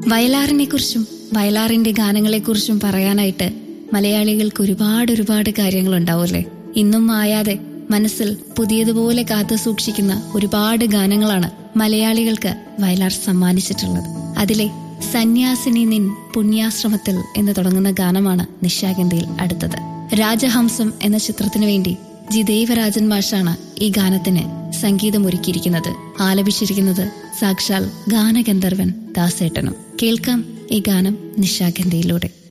വയലാറിനെ കുറിച്ചും വയലാറിന്റെ ഗാനങ്ങളെക്കുറിച്ചും പറയാനായിട്ട് മലയാളികൾക്ക് ഒരുപാട് ഒരുപാട് കാര്യങ്ങൾ ഉണ്ടാവൂല്ലേ ഇന്നും മായാതെ മനസ്സിൽ പുതിയതുപോലെ കാത്തു സൂക്ഷിക്കുന്ന ഒരുപാട് ഗാനങ്ങളാണ് മലയാളികൾക്ക് വയലാർ സമ്മാനിച്ചിട്ടുള്ളത് അതിലെ സന്യാസിനി നിൻ പുണ്യാശ്രമത്തിൽ എന്ന് തുടങ്ങുന്ന ഗാനമാണ് നിശാഗന്ധിയിൽ അടുത്തത് രാജഹംസം എന്ന ചിത്രത്തിനു വേണ്ടി ജി ദേവരാജൻ മാഷാണ് ഈ ഗാനത്തിന് സംഗീതമൊരുക്കിയിരിക്കുന്നത് ആലപിച്ചിരിക്കുന്നത് സാക്ഷാൽ ഗാനഗന്ധർവൻ ദാസേട്ടനും കേൾക്കാം ഈ ഗാനം നിശാഗന്ധിയിലൂടെ